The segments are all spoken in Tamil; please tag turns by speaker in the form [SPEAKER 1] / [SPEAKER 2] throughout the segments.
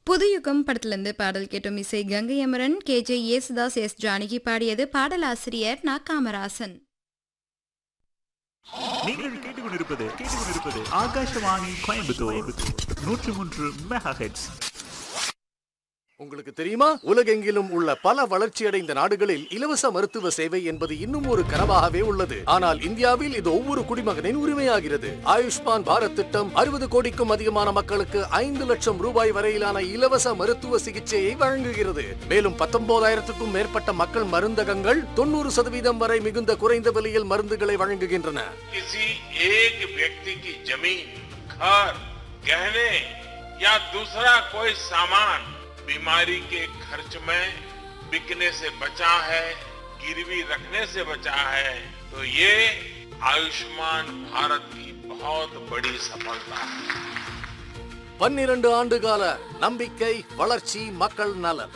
[SPEAKER 1] புதுயுகம் படத்திலிருந்து பாடல் கேட்டோம் இசை Gangai Amaran K J Yesudas S Janaki பாடியது பாடலாசிரியர் நா காமராசன்
[SPEAKER 2] நீங்கள் கேட்டுக்கொண்டிருப்பது கேட்டுக்கொண்டிருப்பது ஆகாஷவாணி கோயம்புத்தூர் நூற்றி மூன்று மெகா ஹெட்ஸ்
[SPEAKER 3] உங்களுக்கு தெரியுமா உலகெங்கிலும் உள்ள பல வளர்ச்சியடைந்த நாடுகளில் இலவச மருத்துவ சேவை என்பது இன்னும் ஒரு கனவாகவே உள்ளது ஆனால் இந்தியாவில் இது ஒவ்வொரு குடிமகனின் உரிமையாகிறது ஆயுஷ்மான் பாரத் திட்டம் அறுபது கோடிக்கும் அதிகமான மக்களுக்கு ஐந்து லட்சம் ரூபாய் வரையிலான இலவச மருத்துவ சிகிச்சையை வழங்குகிறது மேலும் பத்தொன்பதாயிரத்துக்கும் மேற்பட்ட மக்கள் மருந்தகங்கள் தொண்ணூறு சதவீதம் வரை மிகுந்த குறைந்த விலையில் மருந்துகளை வழங்குகின்றன
[SPEAKER 4] किसी एक व्यक्ति की जमीन घर गहने या दूसरा कोई सामान बीमारी के खर्च में बिकने से बचा है गिरवी रखने से बचा है तो ये आयुष्मान भारत की बहुत बड़ी सफलता है
[SPEAKER 3] பன்னிரண்டு ஆண்டு கால நம்பிக்கை வளர்ச்சி மக்கள் நலன்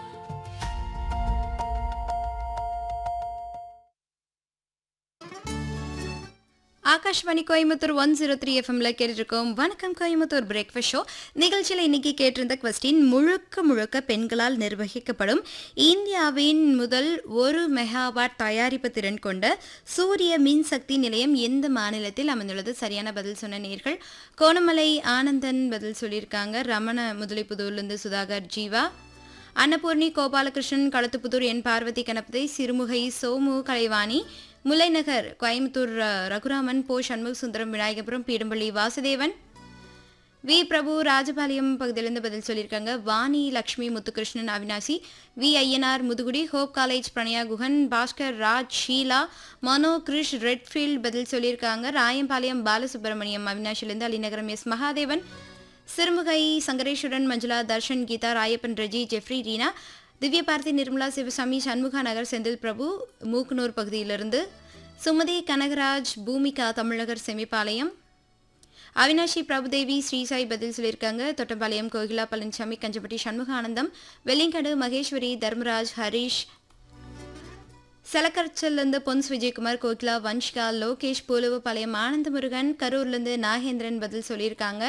[SPEAKER 1] Akashvani Coimbatore one zero three எஃப்எம்ல கேட்டுருக்கோம் வணக்கம் கோயம்புத்தூர் பிரேக்ஃபாஸ்ட் ஷோ நிகழ்ச்சியில் இன்னைக்கு கேட்டிருந்த கொஸ்டின் முழுக்க முழுக்க பெண்களால் நிர்வகிக்கப்படும் இந்தியாவின் முதல் ஒரு மெகாவாட் தயாரிப்பு திறன் கொண்ட சூரிய மின்சக்தி நிலையம் எந்த மாநிலத்தில் அமைந்துள்ளது சரியான பதில் சொன்ன நேர்கள் கோணமலை ஆனந்தன் பதில் சொல்லியிருக்காங்க ரமண முதலிப்புதூர்லேருந்து சுதாகர் ஜீவா அன்னபூர்ணி கோபாலகிருஷ்ணன் களத்துப்புத்தூர் என் பார்வதி கணபதி சிறுமுகை சோமு கலைவாணி முல்லைநகர் கோயம்புத்தூர் அஹ், ரகுராமன் போ சண்முக சுந்தரம் விநாயகபுரம் பீடம்பள்ளி வாசுதேவன் வி பிரபு ராஜபாளையம் பகுதியிலிருந்து பதில் சொல்லியிருக்காங்க Vani Lakshmi Muthukrishnan Avinashi V Ayyanar Mudukudi hope college Pranaya Guhan Bhaskar Raj Sheela Mano Krish Redfield பதில் சொல்லியிருக்காங்க ராயம்பாளையம் பாலசுப்ரமணியம் அவினாஷிலிருந்து அலிநகரம் எஸ் மகாதேவன் சிறுமுகை சங்கரேஸ்வரன் மஞ்சுளா தர்ஷன் கீதா ராயப்பன் ரஜி ஜெஃப்ரி ரீனா திவ்ய பார்த்தி நிர்மலா சிவசாமி சண்முகா நகர் செந்தில் பிரபு மூக்குனூர் பகுதியிலிருந்து சுமதி கனகராஜ் பூமிகா தமிழகர் செமிபாளையம் அவினாஷி பிரபுதேவி ஸ்ரீசாய் பதில் சொல்லியிருக்காங்க தொட்டம்பாளையம் கோகிலா பழனிசாமி கஞ்சப்பட்டி சண்முகானந்தம் வெள்ளிங்கடு மகேஸ்வரி தர்மராஜ் ஹரீஷ் செலக்கர்ச்சல்லேருந்து பொன்ஸ் விஜயகுமார் கோகிலா வன்ஷ்கா லோகேஷ் பூலுவபாளையம் ஆனந்த முருகன் கரூர்லேருந்து நாகேந்திரன் பதில் சொல்லியிருக்காங்க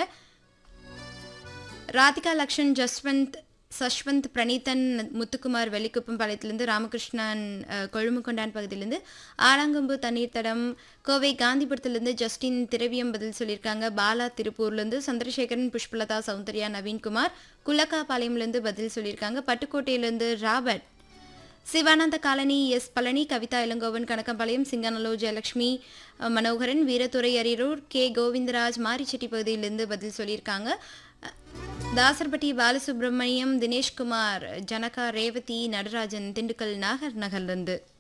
[SPEAKER 1] ராதிகா லக்ஷன் ஜஸ்வந்த் சஷ்வந்த் பிரணீதன் முத்துக்குமார் வெள்ளிக்குப்பம் பாளையத்திலிருந்து ராமகிருஷ்ணன் அஹ், கொழுமுகொண்டான் பகுதியிலிருந்து ஆலாங்கம்பு தண்ணீர் தடம் கோவை காந்திபுரத்திலிருந்து ஜஸ்டின் திரவியம் பதில் சொல்லியிருக்காங்க பாலா திருப்பூர்லேருந்து சந்திரசேகரன் புஷ்பலதா சௌந்தர்யா நவீன்குமார் குலக்காபாளையம்லேருந்து பதில் சொல்லியிருக்காங்க பட்டுக்கோட்டையிலேருந்து Robert Sivananda colony S Palani Kavitha Ilangovan Kanakkampalayam Singanallur Jayalakshmi அஹ், மனோகரன் வீரத்துறை அரியரூர் கே கோவிந்தராஜ் மாரிச்செட்டி பகுதியிலிருந்து பதில் சொல்லியிருக்காங்க அஹ், தாசர்பட்டி பாலசுப்ரமணியம் தினேஷ்குமார் ஜனகா ரேவதி நடராஜன் திண்டுக்கல் நாகர் நகர்லேருந்து